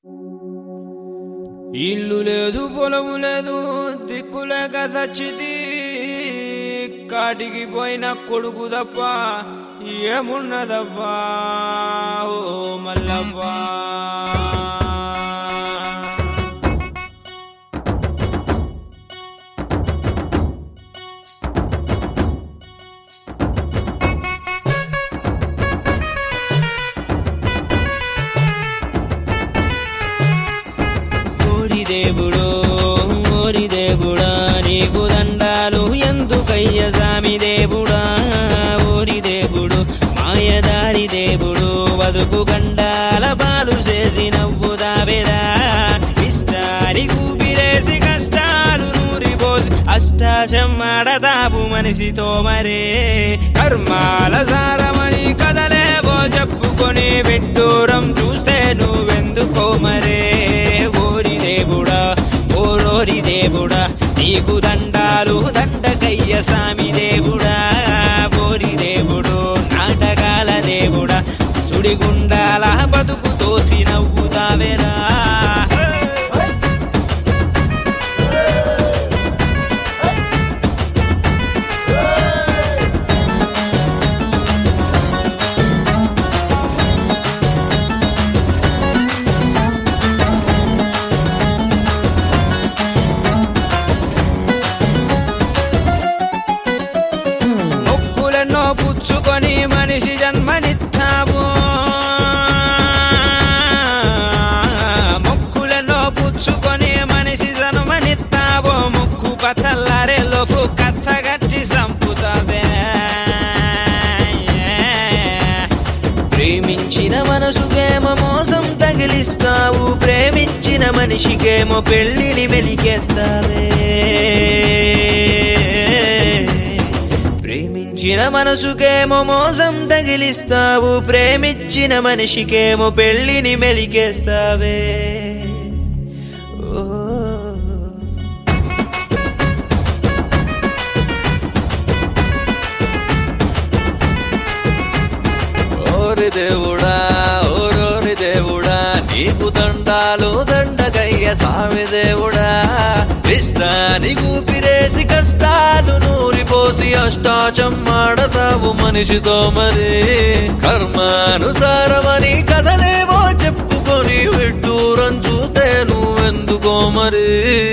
ఇల్లు లేదు పొలము లేదు దిక్కులేక చచ్చితి కాటికి పోయిన కొడుకు తప్ప ఏమున్నదబ్బా ఓ మల్లబ్బా ఓరి దేవుడో ఓరి దేవుడా నీకు దండాలు ఎందుకయ్య సామి దేవుడా ఓరి దేవుడు మాయదారి దేవుడు బతుకు గండాల పాలు చేసి నవ్వు దాబెదా ఇష్టారి కూపిరేసి కష్టాలు నూరిపోసి అష్టాచమ్మాడదాపు మనిషితో మరే కర్మాల సారమని కదలేవో చెప్పుకొని విడ్డూరం చూస్తే నువ్వెందుకో మరే ఓరి దేవుడా ఓరోరి దేవుడా నీకు దండాలు దండకయ్య సామి దేవుడా ఓరి దేవుడు నాటకాల దేవుడా సుడిగుండాల బతుకు తోసి నవ్వుతావేరా మొక్కులెన్నో పుచ్చుకొని మనిషి జన్మనిత్తావు మొక్కులెన్నో పుచ్చుకొని మనిషి జన్మనిత్తావు ముక్కు పచ్చల్లారే లోపు కచ్చగట్టి సంపుతావే ప్రేమించిన మనసుకేమో మోసం తగిలిస్తావు ప్రేమించిన మనిషికేమో పెళ్లిని మెలికేస్తావే ప్రేమించిన మనసుకేమో మోసం తగిలిస్తావు ప్రేమించిన మనిషికేమో పెళ్లిని మెలికేస్తావే ఓ ఓరి దేవుడా ఓరోరి దేవుడా నీకు దండాలు దండగయ్య సామి దేవుడా ఇష్టానికి ఊపిరేసి కష్టాలు నూరిపోసి అష్టాచమ్మాడతావు మనిషితో మరి కర్మానుసారమని కథలేవో చెప్పుకొని విడ్డూరం చూస్తే నువ్వెందుకో మరి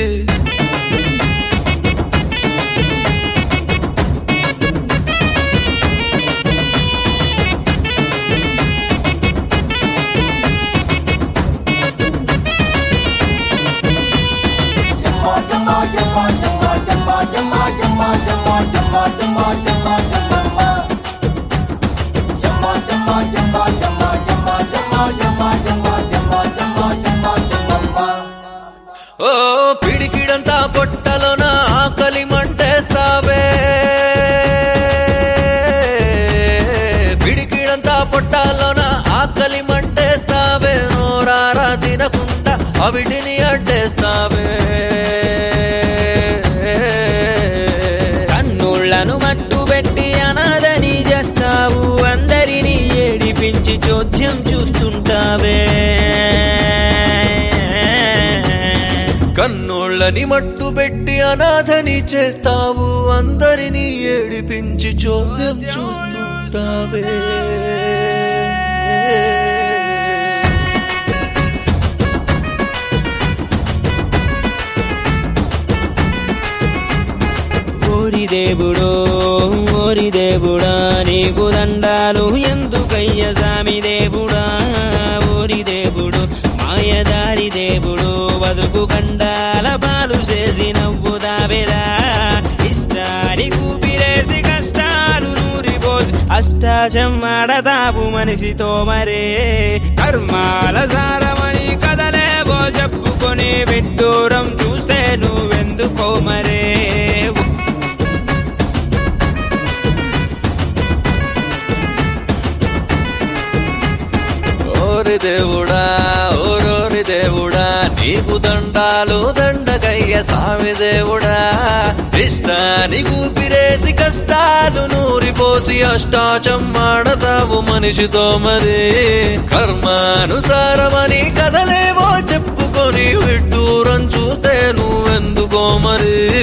ఓ పిడికిడంతా పొట్టలోన ఆకలి మంటేస్తావే పిడికిడంతా పొట్టలోన ఆకలి మంటేస్తావే నోరారా తినకుండా అవిటిని అడ్డేస్తావే కన్నుళ్లను మట్టు పెట్టి అనాథని చేస్తావు అందరినీ ఏడిపించి చోద్యం చూస్తుంటావే కన్నోళ్ళని మట్టు పెట్టి అనాథని చేస్తావు అందరినీ ఏడిపించి చోద్యం చూస్తుంటావే ఓరి దేవుడో ఓరి దేవుడా నీకు దండాలు ఎందుకయ్య సామి దేవుడా ఓరి దేవుడు మాయదారి దేవుడు బతుకు గండాల పాలు చేసి నవ్వు దాబెదా ఇష్టాని కూపిరేసి కష్టాలు నూరిపోసి అష్టాచమ్మాడదాపు మనిషితో మరే కర్మాల సారమని కదలేవో చెప్పుకొని విడ్డూరం చూస్తే నువ్వెందుకో మరే ఓరి దేవుడా ఓరోరి దేవుడా నీకు దండాలు దండగయ్య సామి దేవుడా ఇష్టానికి ఊపిరేసి కష్టాలు నూరిపోసి అష్టాచమ్మాడతావు మనిషితో మరి కర్మానుసారమని కథలేవో మరి